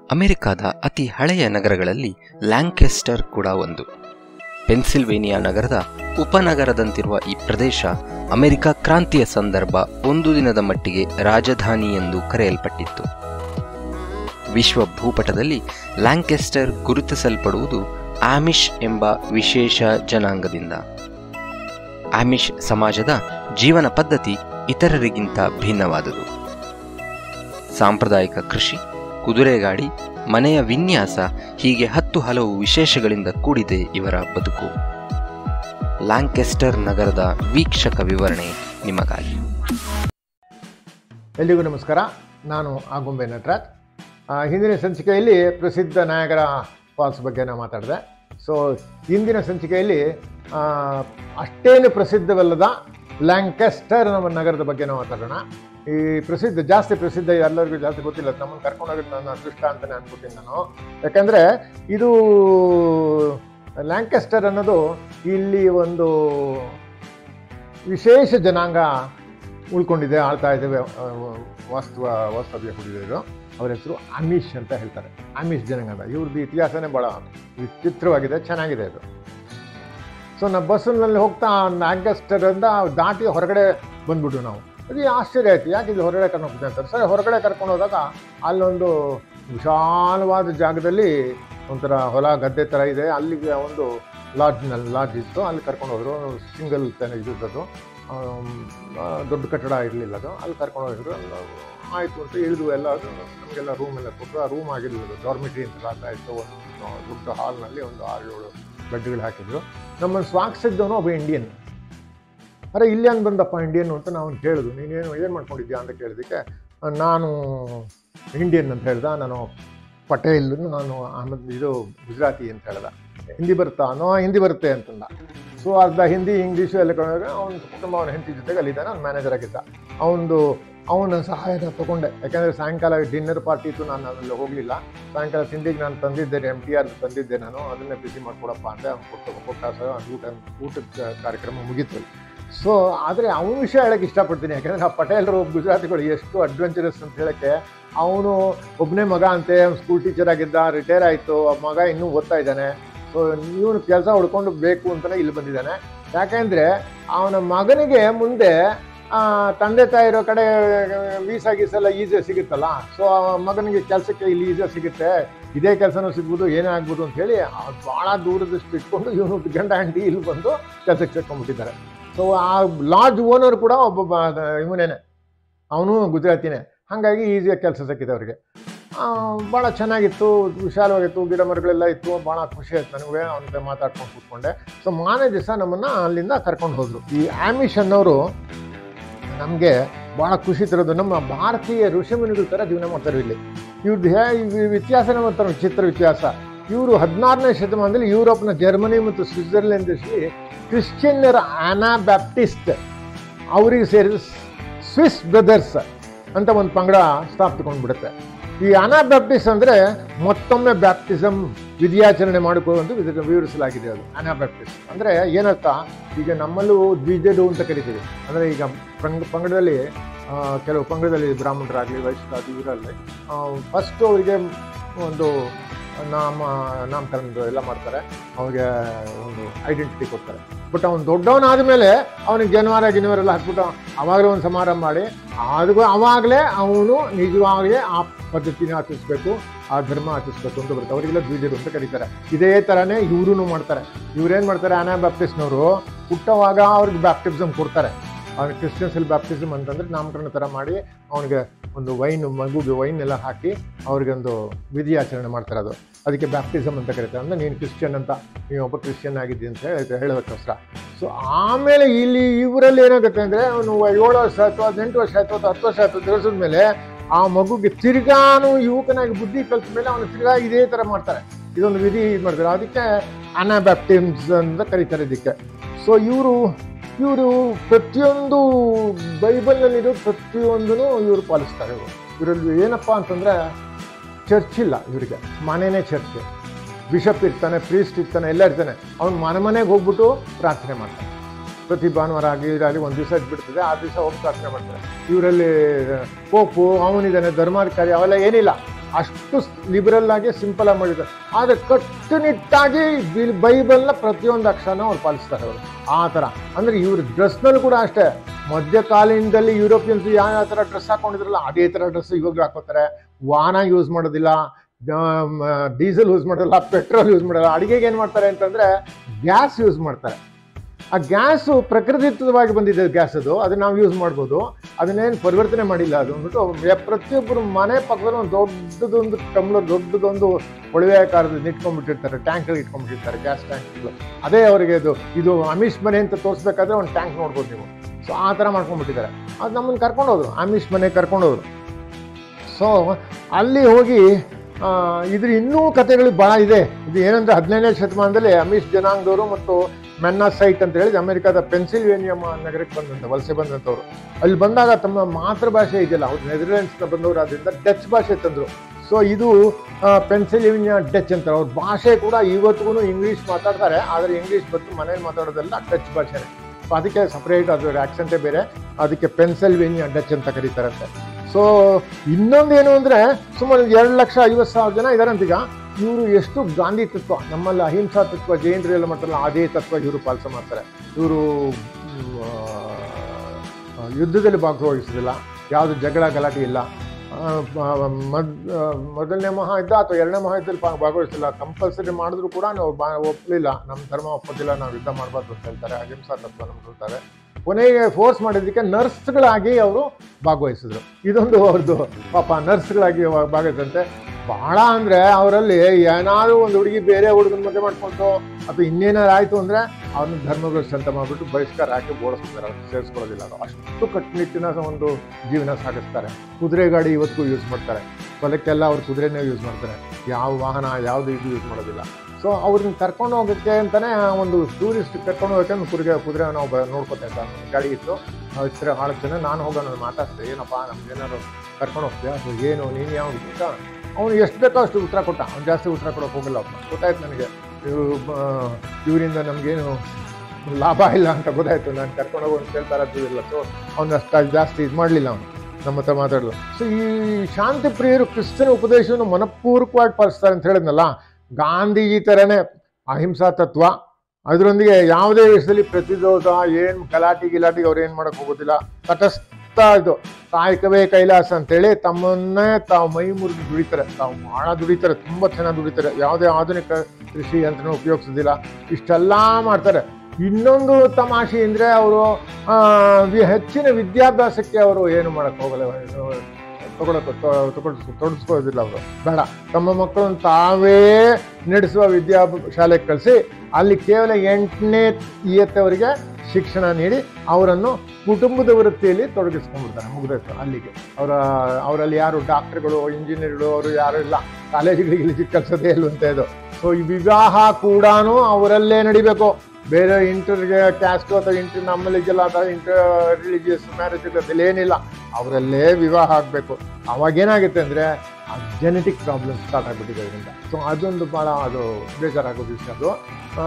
ಅಮೆರಿಕಾದ ಅತಿ ಹಳೆಯ ನಗರಗಳಲ್ಲಿ ಲ್ಯಾಂಕೆಸ್ಟರ್ ಕೂಡ ಒಂದು ಪೆನ್ಸಿಲ್ವೇನಿಯಾ ನಗರದ ಉಪನಗರದಂತಿರುವ ಈ ಪ್ರದೇಶ ಅಮೆರಿಕ ಕ್ರಾಂತಿಯ ಸಂದರ್ಭ ಒಂದು ದಿನದ ಮಟ್ಟಿಗೆ ರಾಜಧಾನಿ ಎಂದು ಕರೆಯಲ್ಪಟ್ಟಿತ್ತು ವಿಶ್ವ ಭೂಪಟದಲ್ಲಿ ಲ್ಯಾಂಕೆಸ್ಟರ್ ಗುರುತಿಸಲ್ಪಡುವುದು ಆಮಿಷ್ ಎಂಬ ವಿಶೇಷ ಜನಾಂಗದಿಂದ ಆಮಿಷ್ ಸಮಾಜದ ಜೀವನ ಪದ್ಧತಿ ಇತರರಿಗಿಂತ ಭಿನ್ನವಾದುದು ಸಾಂಪ್ರದಾಯಿಕ ಕೃಷಿ ಕುದುರೆಗಾಡಿ ಮನೆಯ ವಿನ್ಯಾಸ ಹೀಗೆ ಹತ್ತು ಹಲವು ವಿಶೇಷಗಳಿಂದ ಕೂಡಿದೆ ಇವರ ಬದುಕು ಲ್ಯಾಂಕೆಸ್ಟರ್ ನಗರದ ವೀಕ್ಷಕ ವಿವರಣೆ ನಿಮಗಾಗಿ ಎಲ್ಲಿಗೂ ನಮಸ್ಕಾರ ನಾನು ಆಗುಂಬೆ ನಟರಾಜ್ ಆ, ಹಿಂದಿನ ಸಂಚಿಕೆಯಲ್ಲಿ ಪ್ರಸಿದ್ಧ ನಾಯಕರ ಫಾಲ್ಸ್ ಬಗ್ಗೆ ನಾನು ಮಾತಾಡಿದೆ ಸೊ ಇಂದಿನ ಸಂಚಿಕೆಯಲ್ಲಿ ಆ, ಅಷ್ಟೇನು ಪ್ರಸಿದ್ಧವಲ್ಲದ ಲ್ಯಾಂಕೆಸ್ಟರ್ ನಮ್ಮ ನಗರದ ಬಗ್ಗೆ ನಾವು ಮಾತಾಡೋಣ ಈ ಪ್ರಸಿದ್ಧ ಜಾಸ್ತಿ ಪ್ರಸಿದ್ಧ ಎಲ್ಲರಿಗೂ ಜಾಸ್ತಿ ಗೊತ್ತಿಲ್ಲ ನಮ್ಮನ್ನು ಕರ್ಕೊಂಡೋಗಿದ್ದು ನನ್ನ ಅದೃಷ್ಟ ಅಂತಲೇ ಅನ್ಕೋತೀನಿ ನಾನು ಯಾಕಂದರೆ ಇದು ಲ್ಯಾಂಕೆಸ್ಟರ್ ಅನ್ನೋದು ಇಲ್ಲಿ ಒಂದು ವಿಶೇಷ ಜನಾಂಗ ಉಳ್ಕೊಂಡಿದೆ ಆಳ್ತಾ ಇದ್ದೇವೆ ವಾಸ್ತವ ವಾಸ್ತವ್ಯ ಹೂಡಿದರು ಅವರ ಹೆಸರು ಅಮಿಷ್ ಅಂತ ಹೇಳ್ತಾರೆ ಅಮಿಷ್ ಜನಾಂಗ ಇವ್ರದ್ದು ಇತಿಹಾಸನೇ ಭಾಳ ವಿಚಿತ್ರವಾಗಿದೆ ಚೆನ್ನಾಗಿದೆ ಅದು ಸೊ ನಾವು ಬಸ್ಸಿನಲ್ಲಿ ಹೋಗ್ತಾ ಲ್ಯಾಂಕೆಸ್ಟರಿಂದ ದಾಟಿ ಹೊರಗಡೆ ಬಂದ್ಬಿಟ್ಟು ನಾವು ಅದು ಆಶ್ಚರ್ಯ ಆಯ್ತು ಯಾಕೆ ಇಲ್ಲಿ ಹೊರಗಡೆ ಕರ್ಕೊಂಡು ಹೋಗ್ತೀನಿ ಅಂತಾರೆ ಸರಿ ಹೊರಗಡೆ ಕರ್ಕೊಂಡು ಹೋದಾಗ ಅಲ್ಲೊಂದು ವಿಶಾಲವಾದ ಜಾಗದಲ್ಲಿ ಒಂಥರ ಹೊಲ ಗದ್ದೆ ಥರ ಇದೆ ಅಲ್ಲಿಗೆ ಒಂದು ಲಾಡ್ಜ್ನಲ್ಲಿ ಲಾಡ್ಜ್ ಇತ್ತು ಅಲ್ಲಿ ಕರ್ಕೊಂಡು ಹೋದ್ರು ಸಿಂಗಲ್ ಇದ್ದದ್ದು ಆಮ್, ಆ, ದೊಡ್ಡ ಕಟ್ಟಡ ಇರಲಿಲ್ಲ ಅದು ಅಲ್ಲಿ ಕರ್ಕೊಂಡು ಹೋಗಿದ್ರು ಅಲ್ಲಿ ಆಯಿತು ಅಂತ ಇಳಿದು ಎಲ್ಲ ಅದು ನಮಗೆಲ್ಲ ರೂಮ್ ಎಲ್ಲ ಕೊಟ್ಟರು ಆ ರೂಮ್ ಆಗಿರಲಿಲ್ಲ ಡಾರ್ಮಿಟ್ರಿ ಅಂತ ಆಗ್ತಾ ಇತ್ತು ಒಂದು ದೊಡ್ಡ ಹಾಲ್ನಲ್ಲಿ ಒಂದು ಆರು ಏಳು ಬೆಡ್ಗಳು ಹಾಕಿದ್ರು ನಮ್ಮನ್ನು ಸ್ವಾಗತಿಸಿದ್ದವನು ಒಬ್ಬ ಇಂಡಿಯನ್ ಅರೆ ಇಲ್ಲಿ ಹಂಗೆ ಬಂದಪ್ಪ ಇಂಡಿಯನ್ ಅಂತ ನಾವು ಕೇಳಿದ್ವು ನೀನೇನು ಏನು ಮಾಡ್ಕೊಂಡಿದ್ಯಾ ಅಂತ ಕೇಳಿದಕ್ಕೆ ನಾನು ಇಂಡಿಯನ್ ಅಂತ ಹೇಳ್ದ ನಾನು ಪಟೇಲ್ ನಾನು ಆಮೇಲೆ ಇದು ಗುಜರಾತಿ ಅಂತ ಹೇಳ್ದ ಹಿಂದಿ ಬರುತ್ತಾ ಅನ್ನೋ ಹಿಂದಿ ಬರುತ್ತೆ ಅಂತಂದ ಸೊ ಅರ್ಧ ಹಿಂದಿ ಇಂಗ್ಲೀಷು ಎಲ್ಲ ಕಳೆದಾಗ ಅವನ ಕುಟುಂಬ ಅವನ ಹೆಂಡತಿ ಜೊತೆಗೆ ಅಲ್ಲಿದ್ದಾನೆ ಅವ್ನು ಮ್ಯಾನೇಜರ್ ಆಗಿದ್ದ ಅವನದು ಅವನ ಸಹಾಯನ ತಗೊಂಡೆ ಯಾಕಂದರೆ ಸಾಯಂಕಾಲ ಡಿನ್ನರ್ ಪಾರ್ಟಿ ಇತ್ತು ನಾನು ಅಲ್ಲಿ ಹೋಗಲಿಲ್ಲ ಸಾಯಂಕಾಲ ತಿಂಡಿಗೆ ನಾನು ತಂದಿದ್ದೆ ಎಮ್ ಟಿ ಆರ್ ತಂದಿದ್ದೆ ನಾನು ಅದನ್ನೇ ಬಿಸಿ ಮಾಡ್ಕೊಡಪ್ಪ ಅಂತ ಅವ್ನು ಕೊಟ್ಟು ಕೊಟ್ಟ ಸಹ ಊಟ ಊಟದ ಕಾರ್ಯಕ್ರಮ ಮುಗೀತು ಸೊ ಆದರೆ ಅವನ ವಿಷಯ ಹೇಳಕ್ಕೆ ಇಷ್ಟಪಡ್ತೀನಿ ಯಾಕಂದರೆ ಆ ಪಟೇಲರು ಗುಜರಾತಿಗಳು ಎಷ್ಟು ಅಡ್ವೆಂಚರಸ್ ಅಂತ ಹೇಳಕ್ಕೆ ಅವನು ಒಬ್ಬನೇ ಮಗ ಅಂತೆ ಅವ್ನು ಸ್ಕೂಲ್ ಟೀಚರ್ ಆಗಿದ್ದ ರಿಟೈರ್ ಆಯಿತು ಆ ಮಗ ಇನ್ನೂ ಓದ್ತಾ ಇದ್ದಾನೆ ಸೊ ಇವನು ಕೆಲಸ ಹುಡ್ಕೊಂಡು ಬೇಕು ಅಂತಲೇ ಇಲ್ಲಿ ಬಂದಿದ್ದಾನೆ ಯಾಕೆಂದರೆ ಅವನ ಮಗನಿಗೆ ಮುಂದೆ ಆ, ತಂದೆ ತಾಯಿ ಇರೋ ಕಡೆ ವೀಸಾ ಗೀಸೆಲ್ಲ ಈಸಿಯಾಗಿ ಸಿಗುತ್ತಲ್ಲ ಸೊ ಆ ಮಗನಿಗೆ ಕೆಲಸಕ್ಕೆ ಇಲ್ಲಿ ಈಸಿಯಾಗಿ ಸಿಗುತ್ತೆ ಇದೇ ಕೆಲಸನೂ ಸಿಗ್ಬೋದು ಏನೇ ಆಗ್ಬೋದು ಅಂತ ಹೇಳಿ ಭಾಳ ದೂರದಷ್ಟು ಇಟ್ಕೊಂಡು ಇವನು ಗಂಡ ಹೆಂಡತಿ ಇಲ್ಲಿ ಬಂದು ಕೆಲಸಕ್ಕೆ ಸೇರ್ಕೊಂಡ್ಬಿಟ್ಟಿದ್ದಾರೆ ಸೊ ಆ ಲಾಡ್ಜ್ ಓನರ್ ಕೂಡ ಒಬ್ಬ ಇವನೇನೆ ಅವನು ಗುಜರಾತಿನೇ ಹಾಗಾಗಿ ಈಸಿಯಾಗಿ ಕೆಲಸ ಸಿಕ್ಕಿದೆ ಅವ್ರಿಗೆ ಭಾಳ ಚೆನ್ನಾಗಿತ್ತು ವಿಶಾಲವಾಗಿತ್ತು ಗಿಡ ಮರಗಳೆಲ್ಲ ಇತ್ತು ಭಾಳ ಖುಷಿ ಆಯ್ತು ನನಗೆ ಅವನ ಜೊತೆ ಮಾತಾಡ್ಕೊಂಡು ಕೂತ್ಕೊಂಡೆ ಸೊ ಮಾನೇ ದಿವಸ ನಮ್ಮನ್ನು ಅಲ್ಲಿಂದ ಕರ್ಕೊಂಡು ಹೋದರು ಈ ಆಮಿಷ್ ಅನ್ನೋರು ನಮಗೆ ಭಾಳ ಖುಷಿ ತರೋದು ನಮ್ಮ ಭಾರತೀಯ ಋಷಿಮುನಿಗಳ ಥರ ಜೀವನ ಮಾಡ್ತಾರೆ ಇಲ್ಲಿ ಇವ್ರದ್ದು ಹೇ ಇವ್ ಇತಿಹಾಸನೇ ಒಂಥರ ವಿಚಿತ್ರ ಇತಿಹಾಸ ಇವರು ಹದಿನಾರನೇ ಶತಮಾನದಲ್ಲಿ ಯುರೋಪ್ನ ಜರ್ಮನಿ ಮತ್ತು ಸ್ವಿಟ್ಜರ್ಲೆಂಡ್ ದೇಶದಲ್ಲಿ ಕ್ರಿಶ್ಚಿಯನ್ನರ ಆನಾ ಬ್ಯಾಪ್ಟಿಸ್ಟ್ ಅವರಿಗೆ ಸೇರಿದ ಸ್ವಿಸ್ ಬ್ರದರ್ಸ್ ಅಂತ ಒಂದು ಪಂಗಡ ಸ್ಥಾಪಿತಗೊಂಡ್ಬಿಡುತ್ತೆ ಈ ಅನಾ ಬ್ಯಾಪ್ಟಿಸ್ಟ್ ಅಂದರೆ ಮತ್ತೊಮ್ಮೆ ಬ್ಯಾಪ್ಟಿಸಮ್ ವಿಧಿಯಾಚರಣೆ ಮಾಡಿಕೊಳ್ಳುವಂತ ವಿಧ ವಿವರಿಸಲಾಗಿದೆ ಅದು ಅನಾ ಬ್ಯಾಪ್ಟಿಸ್ಟ್ ಅಂದರೆ ಏನರ್ಥ ಈಗ ನಮ್ಮಲ್ಲೂ ದ್ವಿಜಡು ಅಂತ ಕರಿತೀವಿ ಅಂದರೆ ಈಗ ಪಂಗ ಪಂಗಡದಲ್ಲಿ ಆ, ಕೆಲವು ಪಂಗಡದಲ್ಲಿ ಬ್ರಾಹ್ಮಣರಾಗಲಿ ವೈಶ್ಯರಾಗಲಿ ಇವರಲ್ಲಿ ಫಸ್ಟು ಅವರಿಗೆ ಒಂದು ನಾಮ ನಾಮಕರಣ ಎಲ್ಲ ಮಾಡ್ತಾರೆ ಅವ್ರಿಗೆ ಒಂದು ಐಡೆಂಟಿಟಿ ಕೊಡ್ತಾರೆ ಬಟ್ ಅವ್ನು ದೊಡ್ಡವನಾದ ಮೇಲೆ ಅವನಿಗೆ ಜನವಾರ ಗಿನವಾರ ಎಲ್ಲ ಹಾಕ್ಬಿಟ್ಟು ಅವಾಗಲೇ ಒಂದು ಸಮಾರಂಭ ಮಾಡಿ ಅದು ಅವಾಗಲೇ ಅವನು ನಿಜವಾಗಲೇ ಆ ಪದ್ಧತಿನ ಆಚರಿಸ್ಬೇಕು ಆ ಧರ್ಮ ಆಚರಿಸ್ಬೇಕು ಅಂತ ಬರುತ್ತೆ ಅವರಿಗೆಲ್ಲ ದ್ವಿಜರು ಅಂತ ಕರೀತಾರೆ ಇದೇ ಥರನೇ ಇವ್ರೂ ಮಾಡ್ತಾರೆ ಇವ್ರೇನು ಮಾಡ್ತಾರೆ ಅನಾ ಬ್ಯಾಪ್ಟಿಸ್ಟ್ನವರು ಹುಟ್ಟುವಾಗ ಅವ್ರಿಗೆ ಬ್ಯಾಪ್ಟಿಸಮ್ ಕೊಡ್ತಾರೆ ಅವ್ನಿಗೆ ಕ್ರಿಶ್ಚಿಯನ್ಸಲ್ಲಿ ಬ್ಯಾಪ್ಟಿಸಮ್ ಅಂತಂದ್ರೆ ನಾಮಕರಣ ಥರ ಮಾಡಿ ಅವನಿಗೆ ಒಂದು ವೈನ್ ಮಗುಗೆ ವೈನ್ ಎಲ್ಲ ಹಾಕಿ ಅವ್ರಿಗೆ ಒಂದು ವಿಧಿ ಆಚರಣೆ ಮಾಡ್ತಾರೆ ಅದು ಅದಕ್ಕೆ ಬ್ಯಾಪ್ಟಿಸಮ್ ಅಂತ ಕರೀತಾರೆ ಅಂದರೆ ನೀನು ಕ್ರಿಶ್ಚಿಯನ್ ಅಂತ ನೀನು ಒಬ್ಬ ಕ್ರಿಶ್ಚಿಯನ್ ಆಗಿದ್ದಿ ಅಂತ ಹೇಳಿ ಹೇಳೋದಕ್ಕೋಸ್ಕರ ಸೊ ಆಮೇಲೆ ಇಲ್ಲಿ ಇವರಲ್ಲಿ ಏನಾಗುತ್ತೆ ಅಂದರೆ ಅವನು ಏಳು ವರ್ಷ ಆಯ್ತು ಹದಿನೆಂಟು ವರ್ಷ ಆಯ್ತು ಅಥವಾ ಹತ್ತು ವರ್ಷ ಆಯ್ತು ತಿಳಿಸಿದ ಮೇಲೆ ಆ ಮಗುಗೆ ತಿರ್ಗಾನು ಯುವಕನಾಗಿ ಬುದ್ಧಿ ಕಲಿತ ಮೇಲೆ ಅವನು ತಿರ್ಗಾ ಇದೇ ಥರ ಮಾಡ್ತಾರೆ ಇದೊಂದು ವಿಧಿ ಇದು ಮಾಡ್ತಾರೆ ಅದಕ್ಕೆ ಅನಾಬ್ಯಾಪ್ಟಿಮ್ಸ್ ಅಂತ ಕರೀತಾರೆ ಇದಕ್ಕೆ ಸೊ ಇವರು ಇವರು ಪ್ರತಿಯೊಂದು ಬೈಬಲ್ನಲ್ಲಿರೋ ಪ್ರತಿಯೊಂದನ್ನು ಇವರು ಪಾಲಿಸ್ತಾರೆ ಇವರು ಇವರಲ್ಲಿ ಏನಪ್ಪ ಅಂತಂದರೆ ಚರ್ಚ್ ಇಲ್ಲ ಇವರಿಗೆ ಮನೆಯೇ ಚರ್ಚ್ ಬಿಷಪ್ ಇರ್ತಾನೆ ಪ್ರೀಸ್ಟ್ ಇರ್ತಾನೆ ಎಲ್ಲ ಇರ್ತಾನೆ ಅವ್ನು ಮನೆ ಮನೆಗೆ ಹೋಗ್ಬಿಟ್ಟು ಪ್ರಾರ್ಥನೆ ಮಾಡ್ತಾನೆ ಪ್ರತಿ ಭಾನುವಾರ ಆಗಲಿ ಇದಾಗಲಿ ಒಂದು ದಿವಸ ಬಿಡ್ತದೆ ಆ ದಿವಸ ಹೋಗಿ ಪ್ರಾರ್ಥನೆ ಮಾಡ್ತಾರೆ ಇವರಲ್ಲಿ ಪೋಪು ಅವನಿದ್ದಾನೆ ಧರ್ಮಾಧಿಕಾರಿ ಅವೆಲ್ಲ ಏನಿಲ್ಲ ಅಷ್ಟು ಲಿಬರಲ್ ಆಗಿ ಸಿಂಪಲ್ ಆಗಿ ಮಾಡಿದ್ದಾರೆ ಆದರೆ ಕಟ್ಟುನಿಟ್ಟಾಗಿ ಬಿ- ಬೈಬಲ್ನ ಪ್ರತಿಯೊಂದು ಅಕ್ಷರನ ಅವ್ರು ಪಾಲಿಸ್ತಾರೆ ಅವರು ಆ ಥರ ಅಂದರೆ ಇವ್ರ ಡ್ರೆಸ್ನಲ್ಲೂ ಕೂಡ ಅಷ್ಟೇ ಮಧ್ಯಕಾಲೀನದಲ್ಲಿ ಯುರೋಪಿಯನ್ಸ್ ಯಾವ ಯಾವ ಥರ ಡ್ರೆಸ್ ಹಾಕೊಂಡಿದ್ರಲ್ಲ ಅದೇ ಥರ ಡ್ರೆಸ್ ಇವಾಗಲೂ ಹಾಕೋತಾರೆ ವಾನ ಯೂಸ್ ಮಾಡೋದಿಲ್ಲ ಡೀಸೆಲ್ ಯೂಸ್ ಮಾಡೋದಿಲ್ಲ ಪೆಟ್ರೋಲ್ ಯೂಸ್ ಮಾಡೋಲ್ಲ ಅಡಿಗೆಗೆ ಏನು ಮಾಡ್ತಾರೆ ಅಂತಂದರೆ ಗ್ಯಾಸ್ ಯೂಸ್ ಮಾಡ್ತಾರೆ ಆ ಗ್ಯಾಸು ಪ್ರಕೃತಿಯುತವಾಗಿ ಬಂದಿದೆ ಗ್ಯಾಸ್ ಅದು ಅದನ್ನ ನಾವು ಯೂಸ್ ಮಾಡ್ಬೋದು ಅದನ್ನೇನು ಪರಿವರ್ತನೆ ಮಾಡಿಲ್ಲ ಅದು ಅಂದ್ಬಿಟ್ಟು ಯ- ಪ್ರತಿಯೊಬ್ಬರು ಮನೆ ಪಕ್ಕದಲ್ಲಿ ಒಂದು ದೊಡ್ಡದೊಂದು ಟಮ್ಲರ್ ದೊಡ್ಡದೊಂದು ಕೊಳವೆ ಆಕಾರದ ಇಟ್ಕೊಂಡ್ಬಿಟ್ಟಿರ್ತಾರೆ ಟ್ಯಾಂಕ್ಗಳು ಇಟ್ಕೊಂಡ್ಬಿಟ್ಟಿರ್ತಾರೆ ಗ್ಯಾಸ್ ಟ್ಯಾಂಕ್ಗಳು ಅದೇ ಅವರಿಗೆ ಇದು ಇದು ಅಮಿಷ್ ಮನೆ ಅಂತ ತೋರಿಸ್ಬೇಕಾದ್ರೆ ಒಂದು ಟ್ಯಾಂಕ್ ನೋಡ್ಬೋದು ನೀವು ಸೊ ಆ ಥರ ಮಾಡ್ಕೊಂಡ್ಬಿಟ್ಟಿದ್ದಾರೆ ಅದು ನಮ್ಮನ್ನು ಕರ್ಕೊಂಡೋದ್ರು ಅಮಿಷ್ ಮನೆ ಕರ್ಕೊಂಡೋದ್ರು ಸೊ ಅಲ್ಲಿ ಹೋಗಿ ಆ, ಇದ್ರ ಇನ್ನೂ ಕಥೆಗಳು ಭಾಳ ಇದೆ ಇದು ಏನಂದ್ರೆ ಹದಿನೈದನೇ ಶತಮಾನದಲ್ಲಿ ಅಮಿಷ್ ಜನಾಂಗದವರು ಮತ್ತು ಮೆನ್ನಸೈಟ್ ಅಂತ ಹೇಳಿ ಅಮೆರಿಕದ ಪೆನ್ಸಿಲ್ವೇನಿಯಾ ನಗರಕ್ಕೆ ಬಂದಂತ ವಲಸೆ ಬಂದಂಥವ್ರು ಅಲ್ಲಿ ಬಂದಾಗ ತಮ್ಮ ಮಾತೃಭಾಷೆ ಇದೆಯಲ್ಲ ಅವ್ರು ನೆದರ್ಲೆಂಡ್ಸ್ನ ಬಂದವರು ಅದರಿಂದ ಡಚ್ ಭಾಷೆ ತಂದರು ಸೊ ಇದು ಪೆನ್ಸಿಲ್ವೇನಿಯಾ ಡಚ್ ಅಂತಾರೆ ಅವ್ರ ಭಾಷೆ ಕೂಡ ಇವತ್ತಿಗೂ ಇಂಗ್ಲೀಷ್ ಮಾತಾಡ್ತಾರೆ ಆದರೆ ಇಂಗ್ಲೀಷ್ ಬಂದು ಮನೇಲಿ ಮಾತಾಡೋದೆಲ್ಲ ಡಚ್ ಭಾಷೆನೇ ಸೊ ಅದಕ್ಕೆ ಸಪ್ರೇಟ್ ಅದು ಆಕ್ಸೆಂಟೇ ಬೇರೆ ಅದಕ್ಕೆ ಪೆನ್ಸಿಲ್ವೇನಿಯಾ ಡಚ್ ಅಂತ ಕರೀತಾರಂತೆ ಸೊ ಇನ್ನೊಂದೇನು ಅಂದರೆ ಸುಮಾರು ಎರಡು ಲಕ್ಷ ಐವತ್ತು ಸಾವಿರ ಜನ ಇದಾರಂತೀಗ ಇವರು ಎಷ್ಟು ಗಾಂಧಿ ತತ್ವ ನಮ್ಮಲ್ಲಿ ಅಹಿಂಸಾ ತತ್ವ ಜೈನರು ಎಲ್ಲ ಮಾಡ್ತಾರಲ್ಲ ಅದೇ ತತ್ವ ಇವರು ಪಾಲಿಸ ಮಾಡ್ತಾರೆ ಇವರು ಯುದ್ಧದಲ್ಲಿ ಭಾಗವಹಿಸೋದಿಲ್ಲ ಯಾವುದು ಜಗಳ ಗಲಾಟೆ ಇಲ್ಲ ಆ, ಮ- ಮದ್ ಆ, ಮೊದಲನೇ ಮಹಾಯುದ್ಧ ಅಥವಾ ಎರಡನೇ ಮಹಾಯುದ್ಧದಲ್ಲಿ ಭಾ- ಭಾಗವಹಿಸಿಲ್ಲ ಕಂಪಲ್ಸರಿ ಮಾಡಿದ್ರು ಕೂಡ ನಾವು ಬಾ ಒಪ್ಪಲಿಲ್ಲ ನಮ್ಮ ಧರ್ಮ ಒಪ್ಪೋದಿಲ್ಲ ನಾವು ಯುದ್ಧ ಮಾಡಬಾರ್ದು ಅಂತ ಹೇಳ್ತಾರೆ ಅಹಿಂಸಾ ತತ್ವ ನಮ್ಗೆ ಹೇಳ್ತಾರೆ ಕೊನೆಗೆ ಫೋರ್ಸ್ ಮಾಡಿದ್ದಕ್ಕೆ ನರ್ಸ್ಗಳಾಗಿ ಅವರು ಭಾಗವಹಿಸಿದ್ರು ಇದೊಂದು ಅವ್ರದ್ದು ಪಾಪ ನರ್ಸ್ಗಳಾಗಿ ಭಾಗವಹಿಸಂತೆ ಬಹಳ ಅಂದರೆ ಅವರಲ್ಲಿ ಏನಾದರೂ ಒಂದು ಹುಡುಗಿ ಬೇರೆ ಹುಡುಗನ ಮದುವೆ ಮಾಡ್ಕೊಂಡು ಅಥವಾ ಇನ್ನೇನಾರು ಆಯಿತು ಅಂದರೆ ಅವ್ರನ್ನ ಧರ್ಮಭ್ರಷ್ಟ ಅಂತ ಮಾಡಿಬಿಟ್ಟು ಬಹಿಷ್ಕಾರ ಹಾಕಿ ಓಡಿಸ್ತಾರೆ ಅವ್ರು ಸೇರಿಸ್ಕೊಳ್ಳೋದಿಲ್ಲ ಅವರು ಅಷ್ಟು ಕಟ್ಟುನಿಟ್ಟಿನ ಒಂದು ಜೀವನ ಸಾಗಿಸ್ತಾರೆ ಕುದುರೆ ಗಾಡಿ ಇವತ್ತಿಗೂ ಯೂಸ್ ಮಾಡ್ತಾರೆ ಹೊಲಕ್ಕೆಲ್ಲ ಅವ್ರು ಕುದುರೆನೇ ಯೂಸ್ ಮಾಡ್ತಾರೆ ಯಾವ ವಾಹನ ಯಾವುದು ಇದು ಯೂಸ್ ಮಾಡೋದಿಲ್ಲ ಸೊ ಅವ್ರನ್ನ ಕರ್ಕೊಂಡು ಹೋಗೋಕ್ಕೆ ಅಂತಲೇ ಒಂದು ಟೂರಿಸ್ಟ್ ಕರ್ಕೊಂಡು ಹೋಗೋಕ್ಕೆ ಒಂದು ಕುದುರೆ ಕುದುರೆ ನಾವು ಬ ನೋಡ್ಕೊತಾ ಇದ್ದ ಗಾಡಿ ಇತ್ತು ಹತ್ತಿರ ನಾಲ್ಕು ಜನ ನಾನು ಹೋಗೋಣ ಮಾತಾಡ್ತೆ ಏನಪ್ಪ ನಮ್ಗೆ ಏನಾದ್ರು ಕರ್ಕೊಂಡು ಹೋಗ್ತೀಯಾ ಸೊ ಏನು ನೀನು ಯಾವ ಅಂತ ಅವನು ಎಷ್ಟು ಬೇಕೋ ಅಷ್ಟು ಉತ್ತರ ಕೊಟ್ಟ ಅವ್ನು ಜಾಸ್ತಿ ಉತ್ತರ ಕೊಡೋಕೆ ಹೋಗಿಲ್ಲ ಅವ್ನು ಗೊತ್ತಾಯ್ತು ನನಗೆ ಇವ್ರು, ಆ, ಇವರಿಂದ ನಮಗೇನು ಲಾಭ ಇಲ್ಲ ಅಂತ ಗೊತ್ತಾಯ್ತು ನಾನು ಕರ್ಕೊಂಡು ಹೋಗೋ ಅಂತ ಕೇಳ್ತಾ ಇರೋದಿಲ್ಲ ಸೊ ಅವ್ನು ಅಷ್ಟು ಜಾಸ್ತಿ ಇದು ಮಾಡಲಿಲ್ಲ ಅವನು ನಮ್ಮ ಹತ್ರ ಮಾತಾಡಲು ಸೊ ಈ ಶಾಂತಿ ಪ್ರಿಯರು ಕ್ರಿಸ್ತನ ಉಪದೇಶವನ್ನು ಮನಪೂರ್ವಕವಾಗಿ ಪಾಲಿಸ್ತಾರೆ ಅಂತ ಹೇಳಿದ್ನಲ್ಲ ಗಾಂಧೀಜಿ ಥರನೇ ಅಹಿಂಸಾ ತತ್ವ ಅದರೊಂದಿಗೆ ಯಾವುದೇ ವಿಷಯದಲ್ಲಿ ಪ್ರತಿರೋಧ ಏನು ಗಲಾಟಿ ಗಿಲಾಟಿಗೆ ಅವ್ರು ಏನು ಮಾಡೋಕೆ ಹೋಗೋದಿಲ್ಲ ತಟಸ್ಥ ಇದು ಕಾಯಕವೇ ಕೈಲಾಸ ಅಂತೇಳಿ ತಮ್ಮನ್ನೇ ತಾವು ಮೈ ಮುರಿದು ದುಡಿತಾರೆ ತಾವು ಭಾಳ ದುಡಿತಾರೆ ತುಂಬ ಚೆನ್ನಾಗಿ ದುಡಿತಾರೆ ಯಾವುದೇ ಆಧುನಿಕ ಕೃಷಿ ಯಂತ್ರನ ಉಪಯೋಗಿಸೋದಿಲ್ಲ ಇಷ್ಟೆಲ್ಲ ಮಾಡ್ತಾರೆ ಇನ್ನೊಂದು ತಮಾಷೆ ಅಂದರೆ ಅವರು ಹೆಚ್ಚಿನ ವಿದ್ಯಾಭ್ಯಾಸಕ್ಕೆ ಅವರು ಏನು ಮಾಡಕ್ಕೆ ಹೋಗಲ್ಲ ತಗೊಳಕ್ಕೆ ತಗೊಳ್ಸ್ ತೊಡಗಿಸ್ಕೊಳ್ಳೋದಿಲ್ಲ ಅವರು ಬೇಡ ತಮ್ಮ ಮಕ್ಕಳನ್ನು ತಾವೇ ನಡೆಸುವ ವಿದ್ಯಾ ಶಾಲೆಗೆ ಕಳಿಸಿ ಅಲ್ಲಿ ಕೇವಲ ಎಂಟನೇ ಇಯತ್ತವರಿಗೆ ಶಿಕ್ಷಣ ನೀಡಿ ಅವರನ್ನು ಕುಟುಂಬದ ವೃತ್ತಿಯಲ್ಲಿ ತೊಡಗಿಸ್ಕೊಂಡ್ಬಿಡ್ತಾರೆ ಮುಗಿದೋಯ್ತು ಅಲ್ಲಿಗೆ ಅವರ ಅವರಲ್ಲಿ ಯಾರು ಡಾಕ್ಟರ್ಗಳು ಇಂಜಿನಿಯರ್ಗಳು ಅವರು ಯಾರು ಇಲ್ಲ ಕಾಲೇಜುಗಳಿಗೆ ಇಲ್ಲಿ ಕಲ್ಸೋದೇ ಇಲ್ವಂತ ಇದು ಸೊ ಈ ವಿವಾಹ ಕೂಡ ಅವರಲ್ಲೇ ನಡಿಬೇಕು ಬೇರೆ ಇಂಟರ್ಗೆ ಕ್ಯಾಸ್ಟು ಅಥವಾ ಇಂಟರ್ ನಮ್ಮಲ್ಲಿಗೆಲ್ಲ ಆ ಥರ ಇಂಟರ್ ರಿಲಿಜಿಯಸ್ ಮ್ಯಾರೇಜ್ ಅದೆಲ್ಲ ಏನಿಲ್ಲ ಅವರಲ್ಲೇ ವಿವಾಹ ಆಗಬೇಕು ಅವಾಗೇನಾಗುತ್ತೆ ಅಂದರೆ ಆ ಜೆನೆಟಿಕ್ ಪ್ರಾಬ್ಲಮ್ ಸ್ಟಾರ್ಟ್ ಆಗಿಬಿಟ್ಟಿದೆ ಅದರಿಂದ ಸೊ ಅದೊಂದು ಭಾಳ ಅದು ಬೇಜಾರಾಗೋ ವಿಷಯ ಅದು ಆ,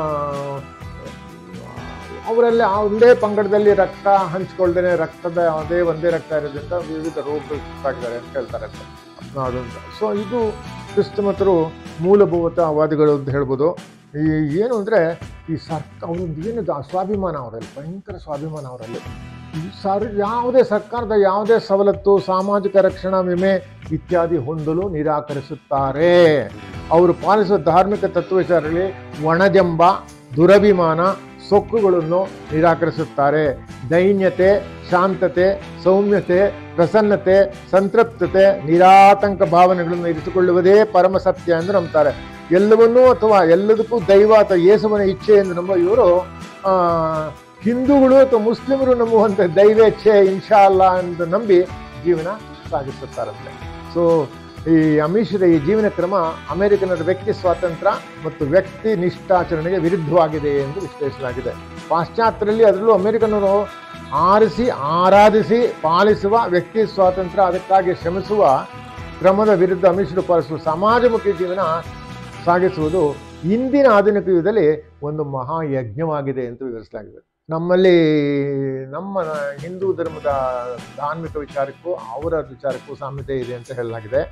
ಅವರಲ್ಲಿ ಆ ಒಂದೇ ಪಂಗಡದಲ್ಲಿ ರಕ್ತ ಹಂಚ್ಕೊಳ್ದೇನೆ ರಕ್ತದ ಅದೇ ಒಂದೇ ರಕ್ತ ಇರೋದ್ರಿಂದ ವಿವಿಧ ರೋಗಗಳು ಸುತ್ತಾಗಿದ್ದಾರೆ ಅಂತ ಹೇಳ್ತಾರೆ ಅಂತ ಅದೊಂದು ಸೊ ಇದು ಕ್ರಿಸ್ತಮತರು ಮೂಲಭೂತವಾದಿಗಳು ಅಂತ ಹೇಳ್ಬೋದು ಈ ಏನು ಅಂದರೆ ಈ ಸರ್ಕ ಅವ್ರದ್ದು ಏನಿದೆ ಆ ಸ್ವಾಭಿಮಾನ ಅವರಲ್ಲಿ ಭಯಂಕರ ಸ್ವಾಭಿಮಾನ ಅವರಲ್ಲಿ ಈ ಸರ್ ಯಾವುದೇ ಸರ್ಕಾರದ ಯಾವುದೇ ಸವಲತ್ತು ಸಾಮಾಜಿಕ ರಕ್ಷಣಾ ವಿಮೆ ಇತ್ಯಾದಿ ಹೊಂದಲು ನಿರಾಕರಿಸುತ್ತಾರೆ ಅವರು ಪಾಲಿಸುವ ಧಾರ್ಮಿಕ ತತ್ವಚಾರಗಳಲ್ಲಿ ಒಣಜಂಬ ದುರಭಿಮಾನ ಸೊಕ್ಕುಗಳನ್ನು ನಿರಾಕರಿಸುತ್ತಾರೆ ದೈನ್ಯತೆ ಶಾಂತತೆ ಸೌಮ್ಯತೆ ಪ್ರಸನ್ನತೆ ಸಂತೃಪ್ತತೆ ನಿರಾತಂಕ ಭಾವನೆಗಳನ್ನು ಇರಿಸಿಕೊಳ್ಳುವುದೇ ಪರಮ ಸತ್ಯ ಎಂದು ನಂಬ್ತಾರೆ ಎಲ್ಲವನ್ನೂ ಅಥವಾ ಎಲ್ಲದಕ್ಕೂ ದೈವ ಅಥವಾ ಯೇಸುವನ ಇಚ್ಛೆ ಎಂದು ನಂಬುವ ಇವರು ಆ, ಹಿಂದೂಗಳು ಅಥವಾ ಮುಸ್ಲಿಮರು ನಂಬುವಂಥ ದೈವೇಚ್ಛೆ ಇನ್ಶಾ ಅಲ್ಲ ಎಂದು ನಂಬಿ ಜೀವನ ಸಾಗಿಸುತ್ತಾರಂತೆ ಸೊ ಈ ಅಮಿಷದ ಈ ಜೀವನ ಕ್ರಮ ಅಮೆರಿಕನರ ವ್ಯಕ್ತಿ ಸ್ವಾತಂತ್ರ್ಯ ಮತ್ತು ವ್ಯಕ್ತಿ ನಿಷ್ಠಾಚರಣೆಗೆ ವಿರುದ್ಧವಾಗಿದೆ ಎಂದು ವಿಶ್ಲೇಷಿಸಲಾಗಿದೆ ಪಾಶ್ಚಾತ್ಯರಲ್ಲಿ ಅದರಲ್ಲೂ ಅಮೆರಿಕನರು ಆರಿಸಿ ಆರಾಧಿಸಿ ಪಾಲಿಸುವ ವ್ಯಕ್ತಿ ಸ್ವಾತಂತ್ರ್ಯ ಅದಕ್ಕಾಗಿ ಶ್ರಮಿಸುವ ಕ್ರಮದ ವಿರುದ್ಧ ಅಮಿಷರು ಪಾಲಿಸುವ ಸಮಾಜಮುಖಿ ಜೀವನ ಸಾಗಿಸುವುದು ಇಂದಿನ ಆಧುನಿಕ ಯುಗದಲ್ಲಿ ಒಂದು ಮಹಾಯಜ್ಞವಾಗಿದೆ ಎಂದು ವಿವರಿಸಲಾಗಿದೆ ನಮ್ಮಲ್ಲಿ ನಮ್ಮ ಹಿಂದೂ ಧರ್ಮದ ಧಾರ್ಮಿಕ ವಿಚಾರಕ್ಕೂ ಅವರ ವಿಚಾರಕ್ಕೂ ಸಾಮ್ಯತೆ ಇದೆ ಅಂತ ಹೇಳಲಾಗಿದೆ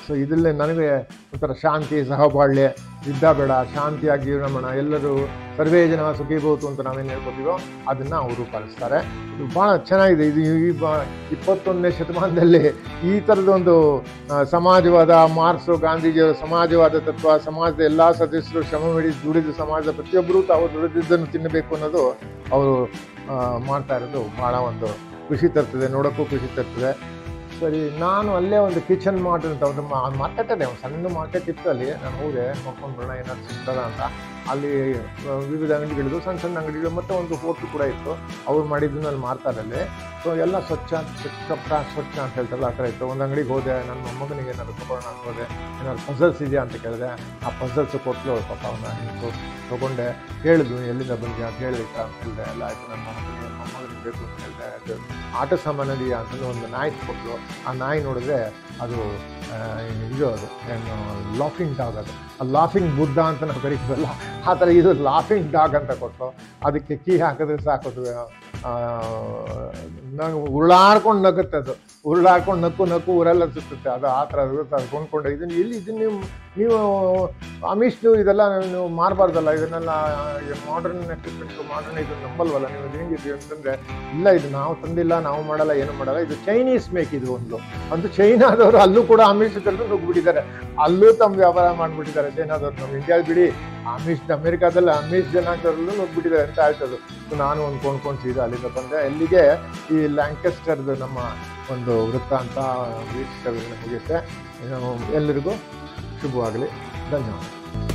ಸೊ ಇದರಲ್ಲಿ ನನಗೆ ಒಂಥರ ಶಾಂತಿ ಸಹಬಾಳ್ವೆ ಯುದ್ಧ ಬೇಡ ಶಾಂತಿಯಾಗಿ ಜೀವನ ಮಾಡೋಣ ಎಲ್ಲರೂ ಸರ್ವೇ ಜನ ಸುಖೀಭೂತು ಅಂತ ನಾವೇನು ಹೇಳ್ಕೊತೀವೋ ಅದನ್ನು ಅವರು ಪಾಲಿಸ್ತಾರೆ ಇದು ಭಾಳ ಚೆನ್ನಾಗಿದೆ ಇದು ಈ ಬ ಇಪ್ಪತ್ತೊಂದನೇ ಶತಮಾನದಲ್ಲಿ ಈ ಥರದೊಂದು ಆ, ಸಮಾಜವಾದ ಮಾರ್ಕ್ಸು ಗಾಂಧೀಜಿಯವರ ಸಮಾಜವಾದ ತತ್ವ ಸಮಾಜದ ಎಲ್ಲ ಸದಸ್ಯರು ಶ್ರಮ ಮಾಡಿ ದುಡಿದು ಸಮಾಜದ ಪ್ರತಿಯೊಬ್ಬರೂ ತಾವು ದುಡಿದಿದ್ದನ್ನು ತಿನ್ನಬೇಕು ಅನ್ನೋದು ಅವರು ಆ, ಮಾಡ್ತಾ ಇರೋದು ಭಾಳ ಒಂದು ಖುಷಿ ತರ್ತದೆ ನೋಡೋಕ್ಕೂ ಖುಷಿ ತರ್ತದೆ ಸರಿ ನಾನು ಅಲ್ಲೇ ಒಂದು ಕಿಚನ್ ಮಾರ್ಟ್ ಅಂತ ಒಂದು ಮಾರ್ಕೆಟ್ ಇದೆ ಒಂದು ಸಣ್ಣ ಮಾರ್ಕೆಟ್ ಇತ್ತು ಅಲ್ಲಿ ನಾನು ಹೋದೆ ನೋಡ್ಕೊಂಡು ಬರೋಣ ಏನಾದ್ರು ಸಿಗ್ತದ ಅಂತ ಅಲ್ಲಿ ಆ, ವಿವಿಧ ಅಂಗಡಿಗಳಿದ್ದು ಸಣ್ಣ ಸಣ್ಣ ಅಂಗಡಿಗಳು ಮತ್ತು ಒಂದು ಹೋಟ್ಲು ಕೂಡ ಇತ್ತು ಅವ್ರು ಮಾಡಿದ್ದನ್ನು ಅಲ್ಲಿ ಮಾರ್ತಾರೆ ಅಲ್ಲಿ ಸೊ ಎಲ್ಲ ಸ್ವಚ್ಛ ಸ್ವಚ್ಛ ಸ್ವಚ್ಛ ಅಂತ ಹೇಳ್ತಾರಲ್ಲ ಆ ಥರ ಇತ್ತು ಒಂದು ಅಂಗಡಿಗೆ ಹೋದೆ ನನ್ನ ಮೊಮ್ಮಗನಿಗೆ ಏನಾದ್ರು ತಗೊಳ್ಳೋಣ ಅಂತ ಹೋದೆ ಏನಾದ್ರು ಪಝಲ್ಸ್ ಇದೆಯಾ ಅಂತ ಕೇಳಿದೆ ಆ ಪಝಲ್ಸ್ ಕೊಟ್ಟಲು ಪಾಪ ಅವನ ನಿಂತು ತೊಗೊಂಡೆ ಹೇಳಿದ್ವು ಎಲ್ಲಿಂದ ಬಂದ್ಯಾ ಅಂತ ಹೇಳಿದ ಅಂತ ಹೇಳಿದೆ ಎಲ್ಲ ಆಯಿತು ನನ್ನ ಮೊಮ್ಮಗನಿಗೆ ಮೊಮ್ಮಗನಿಗೆ ಬೇಕು ಅಂತ ಹೇಳಿದೆ ಅದು ಆಟ ಸಾಮಾನಲ್ಲಿ ಅಂತ ಒಂದು ನಾಯಿ ಕೊಟ್ಟರು ಆ ನಾಯಿ ನೋಡಿದ್ರೆ ಅದು ಆ, ಇದು ಅದು ಏನು ಲಾಫಿಂಗ್ ಡಾಗ್ ಅದು ಆ ಲಾಫಿಂಗ್ ಬುದ್ಧ ಅಂತ ನಾವು ಕರಿತೀವಲ್ಲ ಆ ಥರ ಇದು ಲಾಫಿಂಗ್ ಡಾಗ್ ಅಂತ ಕೊಟ್ಟು ಅದಕ್ಕೆ ಕೀ ಹಾಕಿದ್ರೆ ಸಾಕು ಅದು ಆ, ನಂಗೆ ಉರುಳಾಡ್ಕೊಂಡು ನಗುತ್ತೆ ಅದು ಉರುಳಾಡ್ಕೊಂಡು ನಕ್ಕು ನಕ್ಕು ಊರೆಲ್ಲ ಸುತ್ತುತ್ತೆ ಅದು ಆ ಥರ ಇರುತ್ತೆ ಅದು ಕೊಂಡ್ಕೊಂಡು ಇದನ್ನು ಎಲ್ಲಿ ಇದನ್ನು ನೀವು ನೀವು ಅಮಿಷ್ದು ಇದೆಲ್ಲ ನೀವು ಮಾರಬಾರ್ದಲ್ಲ ಇದನ್ನೆಲ್ಲ ಮಾಡರ್ನ್ ಎಕ್ವಿಪ್ಮೆಂಟ್ ಮಾಡರ್ನ್ ಇದು ನಂಬಲ್ವಲ್ಲ ನೀವು ಇದು ಹೆಂಗಿದ್ದೀವಿ ಅಂತಂದರೆ ಇಲ್ಲ ಇದು ನಾವು ತಂದಿಲ್ಲ ನಾವು ಮಾಡಲ್ಲ ಏನು ಮಾಡಲ್ಲ ಇದು ಚೈನೀಸ್ ಮೇಕ್ ಇದು ಒಂದು ಒಂದು ಚೈನಾದವರು ಅಲ್ಲೂ ಕೂಡ ಅಮಿಷ್ ತಂದು ನುಗ್ಗಿಬಿಟ್ಟಿದ್ದಾರೆ ಅಲ್ಲೂ ತಮ್ಮ ವ್ಯಾಪಾರ ಮಾಡಿಬಿಟ್ಟಿದ್ದಾರೆ ಚೈನಾದವ್ರು ನಮ್ಮ ಇಂಡಿಯಾದ ಬಿಡಿ ಅಮಿಷ್ ಅಮೆರಿಕಾದಲ್ಲಿ ಅಮಿಷ್ ಜನಾಂಗದಲ್ಲೂ ನುಗ್ಗಿಬಿಟ್ಟಿದ್ದಾರೆ ಅಂತ ಆಯ್ತದು ಸೊ ನಾನು ಒಂದು ಕೊಂಡ್ಕೊಂಡು ಸೀದಾ ಅಲ್ಲಿಂದ ಬಂದೆ ಅಲ್ಲಿಗೆ ಈ ಲ್ಯಾಂಕೆಸ್ಟರ್ದು ನಮ್ಮ ಒಂದು ವೃತ್ತಾಂತ ವೀಕ್ಷಕರಿಗೆ ಮುಗಿಯುತ್ತೆ ಇನ್ನು ಎಲ್ಲರಿಗೂ ಶುಭವಾಗಲಿ ಧನ್ಯವಾದ